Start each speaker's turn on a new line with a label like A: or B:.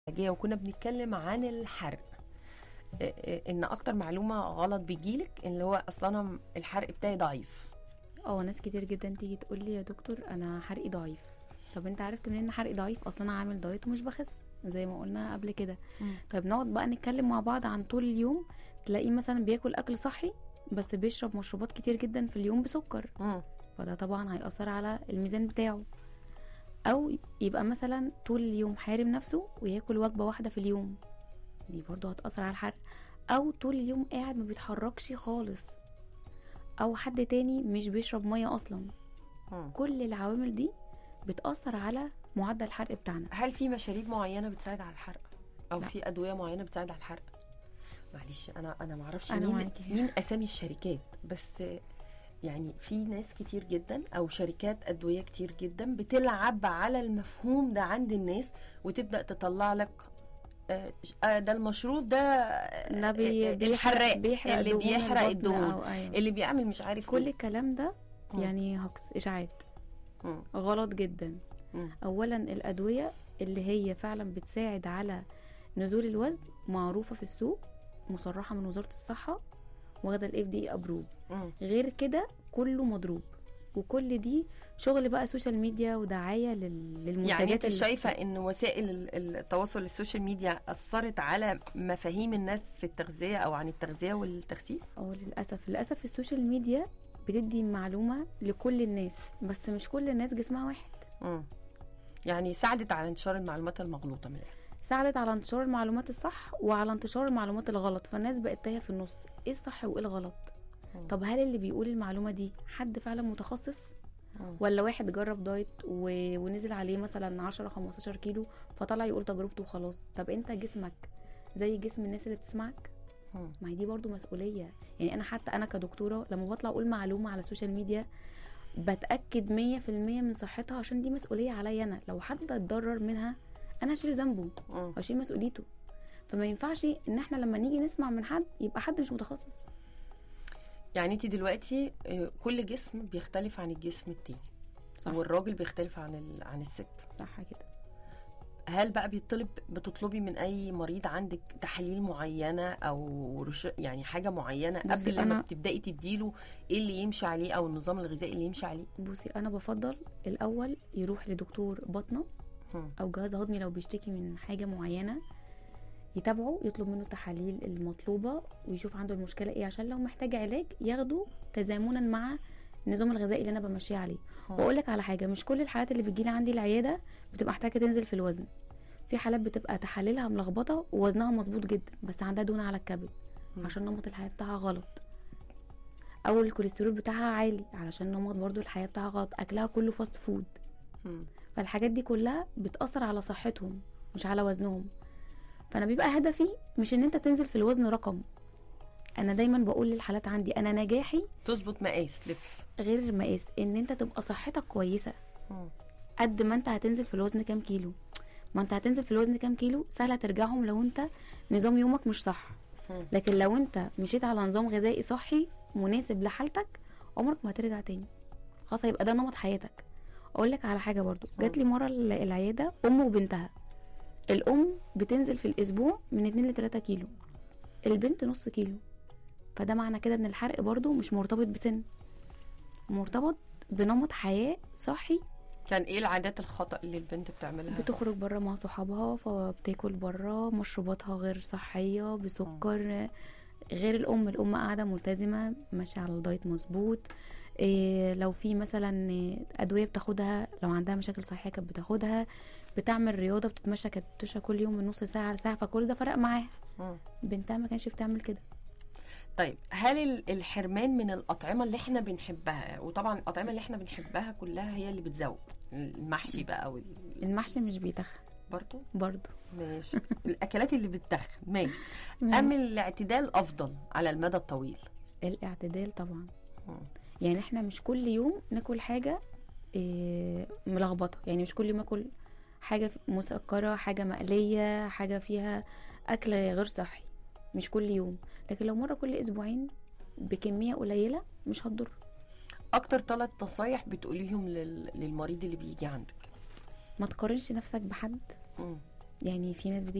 A: العلاجية وكنا بنتكلم عن الحرق إ- إ- ان اكتر معلومه غلط بيجيلك اللي هو اصلا انا الحرق بتاعي ضعيف
B: اه ناس كتير جدا تيجي تقول لي يا دكتور انا حرقي ضعيف طب انت عرفت منين ان حرقي ضعيف اصلا انا عامل دايت ومش بخس زي ما قلنا قبل كده طيب نقعد بقى نتكلم مع بعض عن طول اليوم تلاقيه مثلا بياكل اكل صحي بس بيشرب مشروبات كتير جدا في اليوم بسكر
A: مم.
B: فده طبعا هيأثر على الميزان بتاعه او يبقى مثلا طول اليوم حارم نفسه وياكل وجبه واحده في اليوم دي برضه هتأثر على الحرق او طول اليوم قاعد ما بيتحركش خالص او حد تاني مش بيشرب ميه اصلا
A: مم.
B: كل العوامل دي بتأثر على معدل الحرق بتاعنا
A: هل في مشاريب معينه بتساعد على الحرق او
B: لا.
A: في ادويه معينه بتساعد على الحرق معلش انا انا ما اعرفش
B: أنا
A: مين
B: معاكي.
A: مين اسامي الشركات بس يعني في ناس كتير جدا او شركات ادويه كتير جدا بتلعب على المفهوم ده عند الناس وتبدا تطلع لك آه، آه، ده المشروب ده آه،
B: ده بي-
A: آه،
B: بيحرق-
A: الحراق
B: بيحرق
A: اللي
B: دهون
A: بيحرق
B: البطن
A: الدهون
B: أو أيوة.
A: اللي بيعمل مش عارف
B: كل
A: إيه.
B: الكلام ده
A: مم.
B: يعني هكس اشاعات
A: مم.
B: غلط جدا
A: مم.
B: اولا الادويه اللي هي فعلا بتساعد على نزول الوزن معروفه في السوق مصرحه من وزاره الصحه واخده الاف دي ابروف
A: مم.
B: غير كده كله مضروب وكل دي شغل بقى سوشيال ميديا ودعايه لل- للمنتجات
A: يعني انت
B: اللي في
A: شايفه
B: السوق.
A: ان وسائل ال- التواصل السوشيال ميديا اثرت على مفاهيم الناس في التغذيه او عن التغذيه والتخسيس
B: اه للاسف للاسف السوشيال ميديا بتدي معلومه لكل الناس بس مش كل الناس جسمها واحد
A: مم. يعني ساعدت على انتشار المعلومات المغلوطه من الآخر.
B: ساعدت على انتشار المعلومات الصح وعلى انتشار المعلومات الغلط فالناس بقت تايهه في النص ايه الصح وايه الغلط
A: مم.
B: طب هل اللي بيقول المعلومه دي حد فعلا متخصص
A: مم.
B: ولا واحد جرب دايت و... ونزل عليه مثلا 10 15 كيلو فطلع يقول تجربته وخلاص طب انت جسمك زي جسم الناس اللي بتسمعك
A: مم.
B: ما هي دي برضو مسؤوليه يعني انا حتى انا كدكتوره لما بطلع اقول معلومه على السوشيال ميديا بتاكد 100% من صحتها عشان دي مسؤوليه عليا انا لو حد اتضرر منها انا هشيل ذنبه
A: مم.
B: واشيل مسؤوليته فما ينفعش ان احنا لما نيجي نسمع من حد يبقى حد مش متخصص
A: يعني انت دلوقتي آه، كل جسم بيختلف عن الجسم التاني
B: صح
A: والراجل بيختلف عن ال... عن الست
B: صح كده
A: هل بقى بيطلب بتطلبي من اي مريض عندك تحاليل معينه او رش... يعني حاجه معينه
B: بصي
A: قبل لما
B: أنا-
A: بتبداي تديله ايه اللي يمشي عليه او النظام الغذائي اللي يمشي عليه
B: بصي انا بفضل الاول يروح لدكتور بطنه
A: مم.
B: او جهاز هضمي لو بيشتكي من حاجه معينه يتابعه يطلب منه التحاليل المطلوبه ويشوف عنده المشكله ايه عشان لو محتاج علاج ياخده تزامنا مع النظام الغذائي اللي انا بمشيه عليه
A: مم.
B: واقول لك على حاجه مش كل الحالات اللي بتجيلي عندي العياده بتبقى محتاجه تنزل في الوزن في حالات بتبقى تحاليلها ملخبطه ووزنها مظبوط جدا بس عندها دهون على الكبد
A: مم.
B: عشان نمط الحياه بتاعها غلط او الكوليسترول بتاعها عالي علشان نمط برضو الحياه بتاعها غلط اكلها كله فاست فود
A: مم.
B: فالحاجات دي كلها بتأثر على صحتهم مش على وزنهم فانا بيبقى هدفي مش ان انت تنزل في الوزن رقم انا دايما بقول للحالات عندي انا نجاحي
A: تظبط مقاس لبس
B: غير المقاس ان انت تبقى صحتك كويسه
A: مم.
B: قد ما انت هتنزل في الوزن كام كيلو ما انت هتنزل في الوزن كام كيلو سهل ترجعهم لو انت نظام يومك مش صح
A: مم.
B: لكن لو انت مشيت على نظام غذائي صحي مناسب لحالتك عمرك ما هترجع تاني خلاص هيبقى ده نمط حياتك اقول لك على حاجه برضو جات لي مره ال- العياده ام وبنتها الام بتنزل في الاسبوع من 2 ل 3 كيلو البنت نص كيلو فده معنى كده ان الحرق برضو مش مرتبط بسن مرتبط بنمط حياه صحي
A: كان ايه العادات الخطا اللي البنت بتعملها
B: بتخرج بره مع صحابها فبتاكل بره مشروباتها غير صحية بسكر غير الأم الأم قاعدة ملتزمة ماشية على الدايت مظبوط إيه لو في مثلا أدوية بتاخدها لو عندها مشاكل صحية كانت بتاخدها بتعمل رياضة بتتمشى كانت بتمشى كل يوم من نص ساعة لساعة فكل ده فرق معاها
A: مم.
B: بنتها ما كانش بتعمل كده
A: طيب هل ال- الحرمان من الأطعمة اللي احنا بنحبها وطبعا الأطعمة اللي احنا بنحبها كلها هي اللي بتزود المحشي بقى وال...
B: المحشي مش بيتخن
A: برضو
B: برضو
A: ماشي الأكلات اللي بتتخن ماشي
B: ماشي.
A: أم الاعتدال أفضل على المدى الطويل
B: الاعتدال طبعا
A: مم.
B: يعني احنا مش كل يوم ناكل حاجة إيه، ملخبطة يعني مش كل يوم اكل حاجة ف- مسكرة حاجة مقلية حاجة فيها أكل غير صحي مش كل يوم لكن لو مرة كل أسبوعين بكمية قليلة مش هتضر
A: أكتر ثلاث نصايح بتقوليهم لل... للمريض اللي بيجي عندك
B: ما تقارنش نفسك بحد
A: مم.
B: يعني في ناس بتيجي